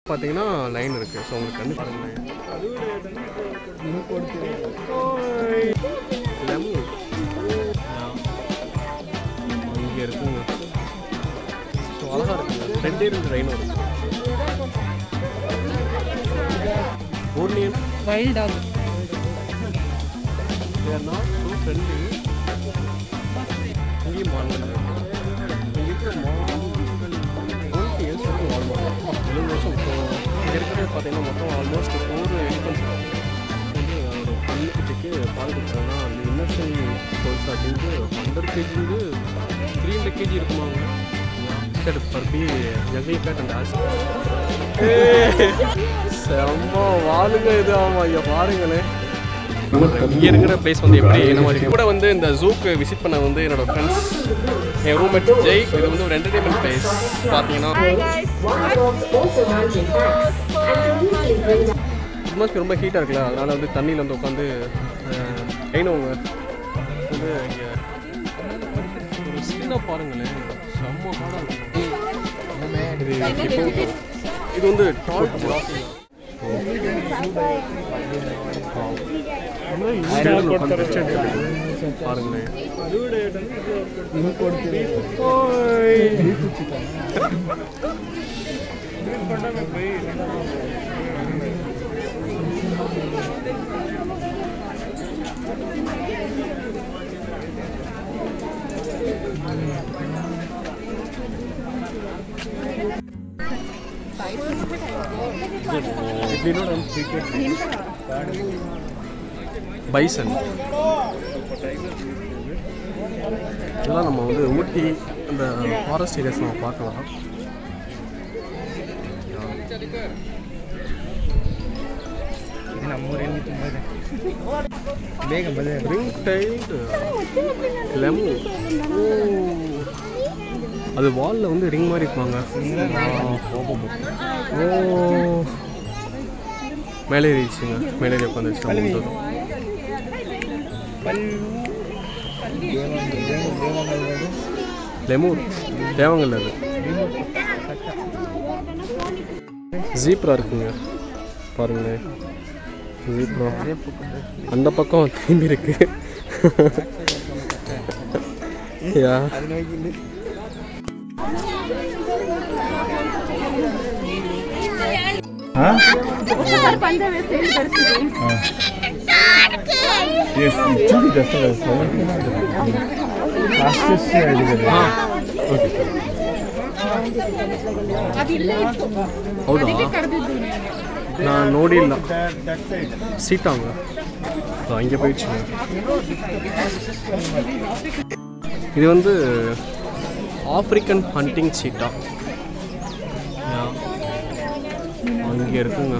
பார்த்தீங்கன்னா லைன் இருக்குது ஸோ உங்களுக்கு கண்ணு பாருங்களேன் லெமன் இங்கே இருக்குங்க ஸோ அழகாக இருக்குங்க ரெண்டே ரெண்டு ரைனோ இருக்கு ஓர்னியன் wild dog they are not so friendly இங்கேயும் மான்கள் இருக்கு. இங்க இருக்கிற மான்கள் டுவெண்ட்டி இயர்ஸ் வரைக்கும் வாழ்வாங்க எழுபது வருஷம் இப்போ இங்கே இருக்கிறது பார்த்தீங்கன்னா மொத்தம் ஆல்மோஸ்ட் ஃபோர் எலிஃபன்ஸ் வந்து ஒரு பன்னிக்குட்டிக்கு பால் கொடுத்தாங்கன்னா அந்த இன்னர்ஷன் கோல்ஸ் அப்படின்ட்டு ஹண்ட்ரட் கேஜிந்து த்ரீ ஹண்ட்ரட் கேஜி இருக்குமாங்க சரி பர்பி ஜங்கிள் பேட் அந்த ஆசி செம்ம வாளுங்க இது ஆமாம் ஐயா பாருங்களேன் இங்கே இருக்கிற பிளேஸ் வந்து எப்படி என்ன மாதிரி கூட வந்து இந்த ஜூக்கு விசிட் பண்ண வந்து என்னோட ஃப்ரெண்ட்ஸ் என் ரூம்மேட் ஜெய் இது வந்து ஒரு என்டர்டைன்மெண்ட் பிளேஸ் பார்த்தீங்கன்னா அட்மாஸ்பியர் ரொம்ப ஹீட்டாக இருக்குல்ல அதனால் வந்து தண்ணியில் வந்து உட்காந்து ஐனவங்க வந்து இங்கே ஒரு சீனாக பாருங்களேன் செம்ம காடாக இருக்கும் இது இப்போ இது வந்து டால் ஜிராஃபி பாருங்களேன் பைசன் இதெல்லாம் நம்ம வந்து ஊட்டி அந்த ஃபாரஸ்ட் ஏரியாஸ் நம்ம பார்க்கலாம் ரிங் டைல்டு லெமன் அது வாலில் வந்து ரிங் மாதிரி இருப்பாங்க ஓ மேலே ஏறிடுச்சுங்க மேலே ஏறி உட்காந்துச்சு லெமூர் தேவங்கல்ல அது ஜீப்ரா இருக்குங்க பாருங்களேன் ஜீப்ரா அந்த பக்கம் திரும்பி இருக்கு யா ಹೌದಾ ನಾನು ನೋಡಿಲ್ಲ ಸೀತಾಂಗ ಹಂಗೆ போயிடுச்சுங்க இது வந்து ஆப்பிரிக்கன் ஹண்டிங் சீட்டா அங்கே இருக்குங்க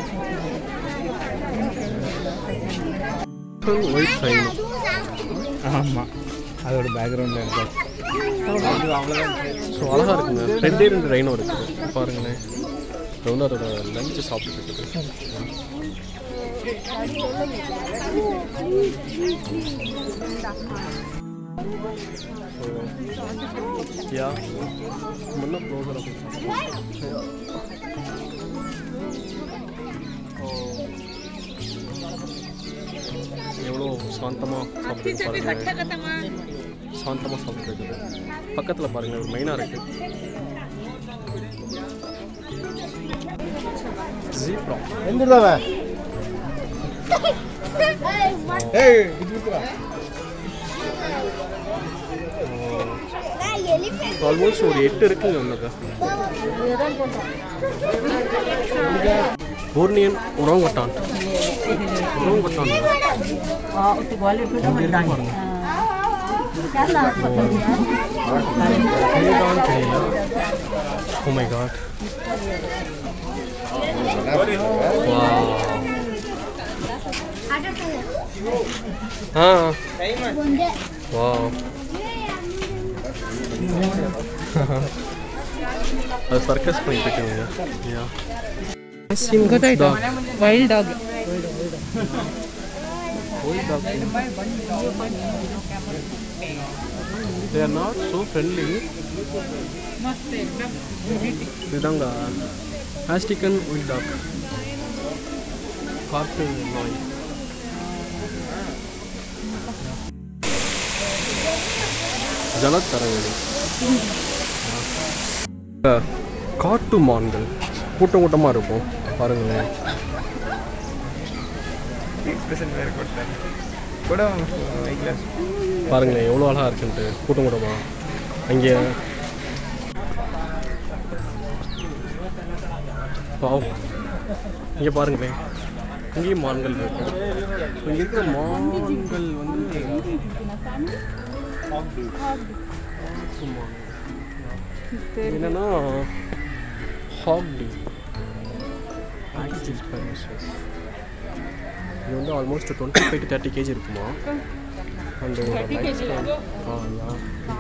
ஒயிட் சைன் ஆமாம் அதோட பேக்ரவுண்டில் இருக்கு ஸோ அழகாக இருக்குங்க ரெண்டே ரெண்டு ரைனோ இருக்குது பாருங்களேன் இது வந்து அதோட லஞ்சு சாப்பிட்டு இருக்குது யா முன்ன ப்ரோக்ராம் எவ்வளோ சாந்தமாக சாப்பிட்டு பாருங்க சாந்தமாக சாப்பிட்டு இருக்குது பக்கத்தில் பாருங்க ஒரு மெயினாக இருக்கு ஜீப்ரா ఎందుకురావా ఏయ్ ఇటు ஆல்மோஸ்ட் ஒரு எட்டு இருக்குங்க உனக்கு போர்னியன் உரங்கட்டான் உரங்கட்டான் தெரியலான்னு தெரியல ஓ மை காட் ஆ வா அது சர்க்கஸ் பண்ணிட்டு இருக்குங்க யா ಗೊತ್ತಾಯ್ತಾ wild dog Wild dog. They are not so friendly. இதுதாங்க ஆஸ்டிகன் ஒயிட் டாக் காட்டு நாய் ஜலத்தரவேலி காட்டு மான்கள் கூட்டம் கூட்டமாக இருக்கும் பாருங்களேன் எக்ஸ்பிரஷன் வேறு கொடுத்தாங்க கூட வைக்கல பாருங்களேன் எவ்வளோ அழகாக இருக்குன்ட்டு கூட்டம் கூட்டமாக அங்கே பாவ் இங்கே பாருங்களேன் இங்கேயும் மான்கள் இருக்கு இங்கே இருக்கிற மான்கள் வந்து சும்மா என்னன்னா ஹாக்டி இது வந்து almost twenty five to thirty KG இருக்குமா and lifestyle ah yeah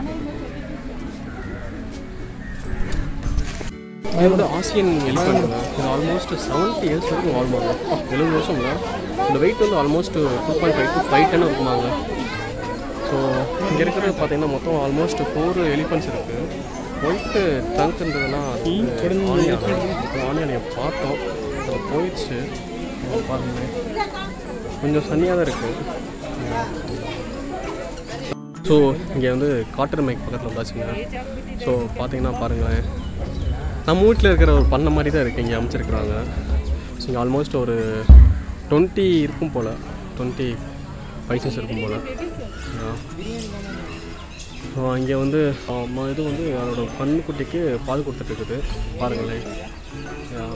இது வந்து ஆசியன் எலிஃபண்ட் இது ஆல்மோஸ்ட் செவன்ட்டி இயர்ஸ் வரைக்கும் வாழ்வாங்க எழுபது வருஷம் இல்லை இந்த வெயிட் வந்து almost two point five to five ton இருக்குமாங்க ஸோ இங்கே இருக்கிறது பார்த்தீங்கன்னா மொத்தம் ஆல்மோஸ்ட் ஃபோர் எலிஃபண்ட்ஸ் இருக்குது ஒயிட்டு ட்ரங்க்ன்றதுனா ஆனியானையை பார்த்தோம் அது போயிடுச்சு அது பாருங்களேன் கொஞ்சம் சன்னியாக தான் இருக்குது ஸோ இங்கே வந்து காட்டர் மைக் பக்கத்தில் வந்தாச்சுங்க ஸோ பார்த்தீங்கன்னா பாருங்களேன் நம்ம வீட்டில் இருக்கிற ஒரு பண்ண மாதிரி தான் இருக்குது இங்கே அமைச்சிருக்கிறாங்க ஸோ இங்கே ஆல்மோஸ்ட் ஒரு டுவெண்ட்டி இருக்கும் போல் டுவெண்ட்டி பைசஸ் இருக்கும் போல் ஸோ இங்கே வந்து ஆமா, இது வந்து அதோட கண்ணுக்குட்டிக்கு பால் கொடுத்துட்டு இருக்குது பாருங்களேன் Yeah.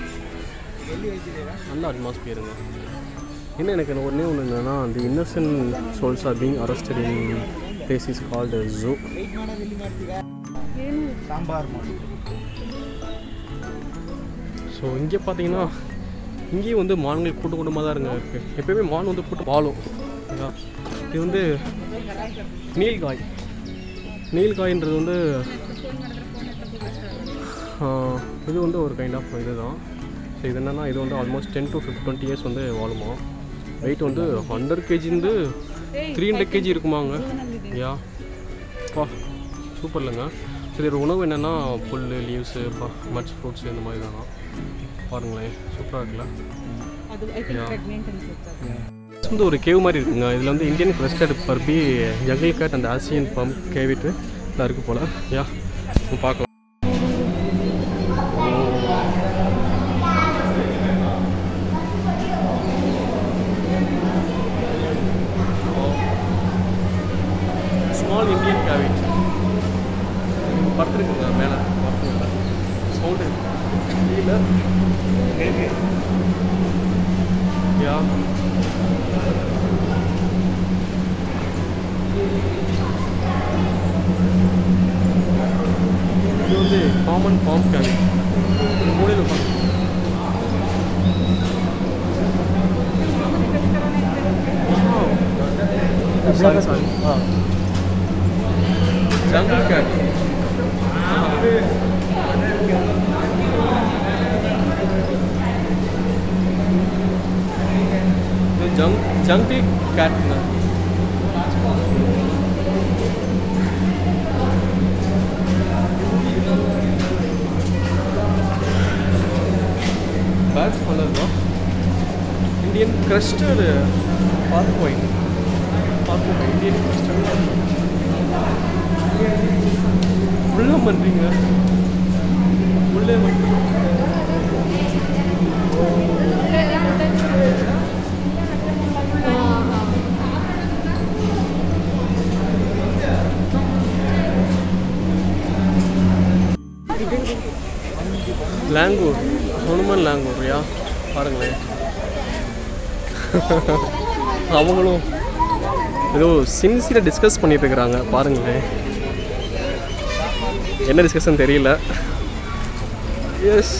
நல்ல அட்மாஸ்பியருங்க என்ன எனக்கு ஒன்றே ஒன்று என்னென்னா அந்த innocent souls are being arrested in place is called zoo sambar மாதிரி ஸோ இங்கே பார்த்தீங்கன்னா இங்கேயும் வந்து மான்கள் கூட்டம் கூட்டமாக தான் இருங்க இருக்குது எப்பயுமே மான் வந்து கூட்டம் வாழும் ஓகேவா? இது வந்து நீல்காய் நீல்காய்ன்றது வந்து ஆஹ், இது வந்து ஒரு கைண்ட் ஆஃப் இது தான் ஸோ இது என்னென்னா இது வந்து almost ten to fifteen twenty years வந்து வாழுமா வெயிட் வந்து ஹண்ட்ரட் கேஜிந்து த்ரீ ஹண்ட்ரட் கேஜி இருக்குமாங்க யா பா சூப்பர் இல்லைங்க சரி ஒரு உணவு என்னென்னா புல் லீவ்ஸு மட்ஸ் ஃப்ரூட்ஸ் இந்த மாதிரி தானா பாருங்களேன் சூப்பராக இருக்குல்ல ಅದು ಐ ಥಿಂಕ್ ಪ್ರೆಗ್ನೆಂಟ್ ಅನ್ಸುತ್ತೆ இது வந்து ஒரு கேவ் மாதிரி இருக்குங்க இதில் வந்து இந்தியன் கிரஸ்டட் பர்பி ஜங்கிள் கேட் அந்த ஆசியன் பம்ப் கேவிட்டு இதாக இருக்குது போல் யா நம்ம பார்க்கலாம் ஸ்மால் இந்தியன் கேவிட் படுத்துருக்குங்க மேலே சவுண்டு கீழே யா இது வந்து காமன் ஃபார்ம் கேவி மூலையில் உட்காந்து sorry sorry ah jungle cat இது ஜங் ஜங்கிள் கேட்ங்க பேட்ச் பண்ணதுதான் இந்தியன் கிரஸ்டர்டு பார்க் ஒயின் பார்க் ஒயின் இந்தியன் கிரஸ்டர்டு உள்ளே பண்ணுறீங்க உள்ளே பண்ணுறீங்க லாங்கூர் ஹனுமன் லாங்கூர் யா பாருங்களேன் அவங்களும் ஏதோ சின்சியராக டிஸ்கஸ் பண்ணிட்டு இருக்கிறாங்க பாருங்களேன் என்ன டிஸ்கஷன் தெரியல எஸ்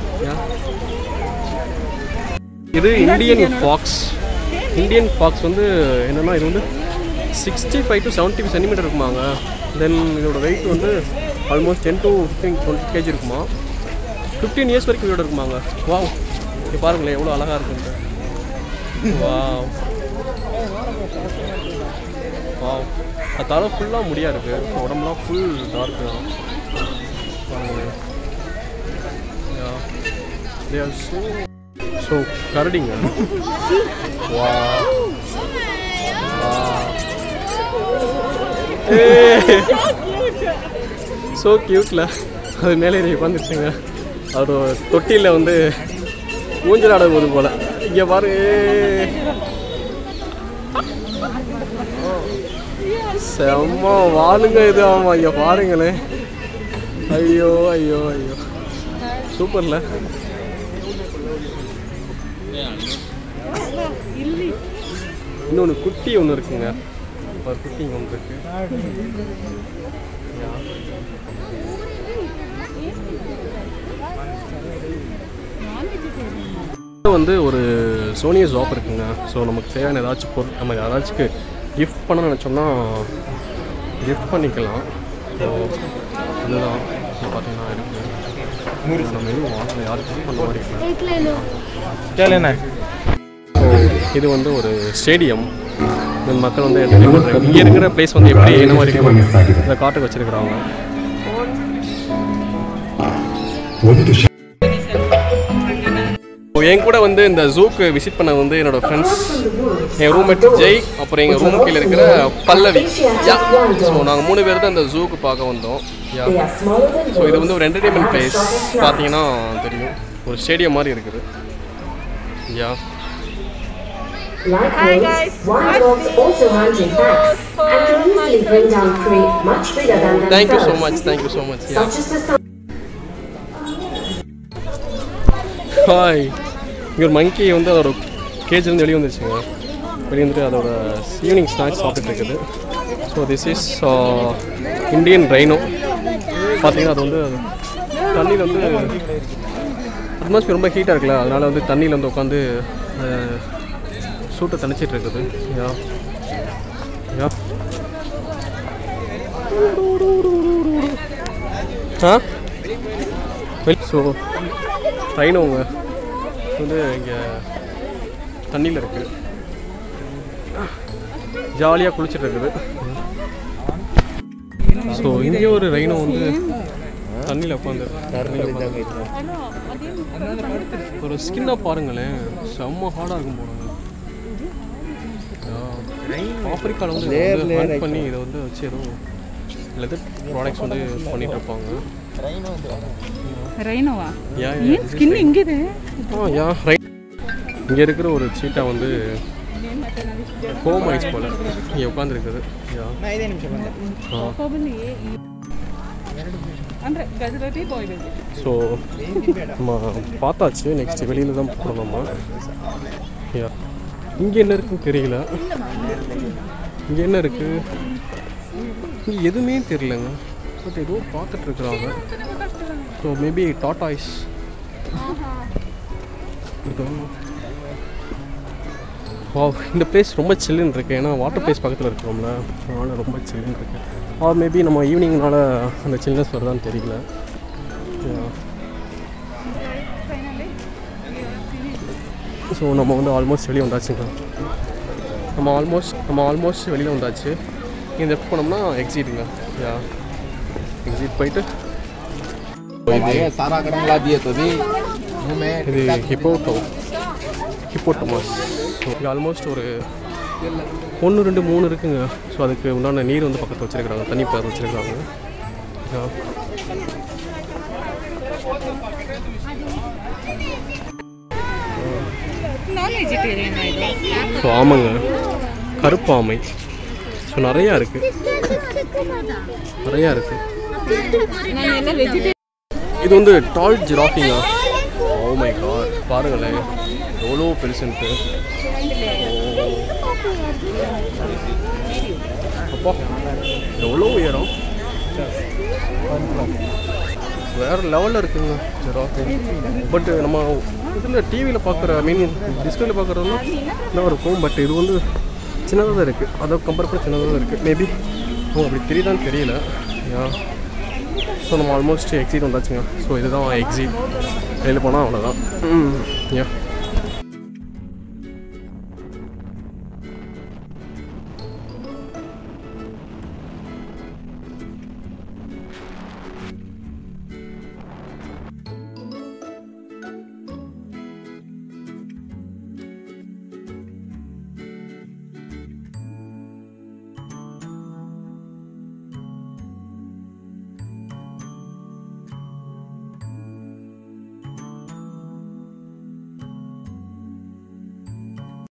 இது இந்தியன் ஃபாக்ஸ் இந்தியன் ஃபாக்ஸ் வந்து என்னன்னா இது வந்து sixty five to seventy five centimetre இருக்குமாங்க தென் இதோட வெயிட் வந்து almost ten to fifteen twenty KG இருக்குமா ஃபிஃப்டீன் இயர்ஸ் வரைக்கும் இதோட இருக்குமாங்க வாவ் இது பாருங்களேன் எவ்வளோ அழகாக இருக்குன்ட்டு வாவ் வாவ் அது தலை ஃபுல்லாக முடியா இருக்கு உடம்புலாம் ஃபுல் டார்க் தான் பாருங்களேன் Yeah. They are so so கரடிங்க வா ஸோ க்யூட்ல அது மேலே ஏறி உட்காந்துருச்சுங்க அவர் தொட்டியில் வந்து ஊஞ்சல் ஆடும் போது போல இங்கே பாரு செம்ம வாளுங்க இது ஆமாம் இங்கே பாருங்களேன் ஐயோ ஐயோ ஐயோ சூப்பர்ல ಇಲ್ಲಿ இன்னொன்று குட்டி ஒன்று இருக்குங்க ஒரு குட்டி இங்கே ஒன்று இருக்கு யா. ನಾನ್ ವೆಜಿಟೇರಿಯನ್ இது வந்து ஒரு சோனியா ஷாப் இருக்குங்க ஸோ நமக்கு தேவையான ஏதாச்சும் பொருள் நம்ம யாராச்சும் கிஃப்ட் பண்ண நினச்சோம்னா கிஃப்ட் பண்ணிக்கலாம் ஸோ இதுதான் இங்க பார்த்தீங்கன்னா இருக்குது நம்ம எதுவும் வாங்கல யாரும் கிஃப்ட் பண்ண மாதிரி இல்லை கேளுண்ணே ஸோ இது வந்து ஒரு ஸ்டேடியம் இந்த மக்கள் வந்து entertain பண்றாங்க. இங்கே இருக்கிற பிளேஸ் வந்து எப்படி என்ன மாதிரி இருக்கும் இந்த காட்டுக்கு வச்சிருக்கிறாங்க இப்போ என் கூட வந்து இந்த ஜூக்கு விசிட் பண்ண வந்து என்னோட ஃப்ரெண்ட்ஸ் என் ரூம்மேட் ஜெய் அப்புறம் எங்கள் ரூம் கீழே இருக்கிற பல்லவி யா ஸோ நாங்கள் மூணு பேர் தான் இந்த ஜூக்கு பார்க்க வந்தோம் யா ஸோ இது வந்து ஒரு என்டர்டெயின்மெண்ட் பிளேஸ் பார்த்தீங்கன்னா தெரியும் ஒரு ஸ்டேடியம் மாதிரி இருக்குது yeah Likewise, wild dogs also hunt in packs and can easily bring down prey much bigger than themselves, thank you so much thank you so much yeah such as the sun. Hi இங்கே ஒரு மங்கி வந்து அதோட கேஜ்லேருந்து வெளியே வந்துருச்சுங்க வெளியே வந்துட்டு அதோட ஈவினிங் ஸ்நாக்ஸ் சாப்பிட்டுட்டு இருக்குது so this is Indian rhino பார்த்தீங்கன்னா அது வந்து தண்ணியில் வந்து அட்மாஸ்பியர் ரொம்ப ஹீட்டாக இருக்குல்ல அதனால் வந்து தண்ணியில் வந்து உட்காந்து சூட்டை தணிச்சிட்டு இருக்குது யா யா ஆ ஸோ ரைனோங்க வந்து இங்கே தண்ணியில் இருக்கு ஜாலியாக குளிச்சுட்டு இருக்குது ஸோ இங்கே ஒரு ரைனோ வந்து தண்ணியில் உட்காந்து ஒரு ஸ்கின்னாக பாருங்களேன் செம்ம ஹார்டாக இருக்கும் போகிறாங்க ஆப்பிரிக்காவில் வந்து இதை வந்து hunt பண்ணி இதை வந்து வச்சு ஏதோ லெதர் ப்ராடக்ட்ஸ் வந்து பண்ணிட்டு இருப்பாங்க ರೈನೋವಾ யா ಏನ್ ಸ್ಕಿನ್ ಹಿಂಗಿದೆ ஆ யா ரைட் இங்கே இருக்கிற ஒரு சீட்டா வந்து ஹோம் ஐஸ் போல இங்கே உட்காந்துருக்குது யா ನಾ ಐದೇ ನಿಮಿಷ ಬಂದೆ ஆ ಕೋಕೋಬಲ್ಲಿ ಅಂದ್ರೆ ಗಜರತಿ ಬಾಯ್ ಬೇಬಿ ஸோ நம்ம பார்த்தாச்சு நெக்ஸ்ட் வெளியில் தான் போகணும் நம்ம யா இங்கே என்ன இருக்குன்னு தெரியல இங்கே என்ன இருக்குது இங்கே எதுவுமே தெரியலங்க பட் ஏதோ பார்த்துட்டு இருக்கிறாங்க ஸோ மேபி டாட்டாய்ஸ் வா இந்த பிளேஸ் ரொம்ப சில்லுன்னு இருக்கு ஏன்னா வாட்டர் பிளேஸ் பக்கத்தில் இருக்கிறோம்ல அதனால் ரொம்ப சில்லுன்னு இருக்கு ஆர் மேபி நம்ம ஈவினிங்னால அந்த சில்னஸ் வருதான்னு தெரியல ஸோ நம்ம வந்து ஆல்மோஸ்ட் வெளியே வந்தாச்சுங்க நம்ம ஆல்மோஸ்ட் நம்ம ஆல்மோஸ்ட் வெளியில் வந்தாச்சு இந்த லெஃப்ட் போனோம்னா எக்ஸிட்டுங்க யா எக்ஸிட் போயிட்டு இது सारा करने ला दिए तो भी मुंह में இது ஹிப்போட்டோ ஹிப்போட்டோமாஸ் இங்கே ஆல்மோஸ்ட் ஒரு ஒன்று ரெண்டு மூணு இருக்குங்க ஸோ அதுக்கு உண்டான நீர் வந்து பக்கத்தில் வச்சுருக்காங்க தண்ணி பார் வச்சுருக்காங்க ನಾನ್ ವೆಜಿಟೇರಿಯನ್ ಇದು ஸோ ஆமாங்க கருப்பு ஆமை ஸோ நிறையா இருக்குது நிறையா இருக்குது ನಾನೆಲ್ಲ ವೆಜಿಟೇರಿಯನ್ இது வந்து டால் ஜிராஃபிங்க ஓ மை காட் பாருங்களேன் எவ்வளோ பெருசுன்ட்டு ஓ. அப்பா எவ்வளோ உயரம் வேற லெவலில் இருக்குங்க ஜிராஃபி பட் நம்ம இதில் டிவியில் பார்க்குற ஐ மீன் டிஸ்பிளேல பார்க்குறதுலாம் இன்னும் இருக்கும் பட் இது வந்து சின்னதாக தான் இருக்குது அதை கம்பேர் பண்ண சின்னதாக தான் இருக்குது மேபி அப்படி தெரியுதான்னு தெரியல யா ஸோ நம்ம ஆல்மோஸ்ட் எக்ஸிட் வந்தாச்சுங்க ஸோ இதுதான் எக்ஸிட் வெளியில் போனால் அவ்வளோதான் ம் யா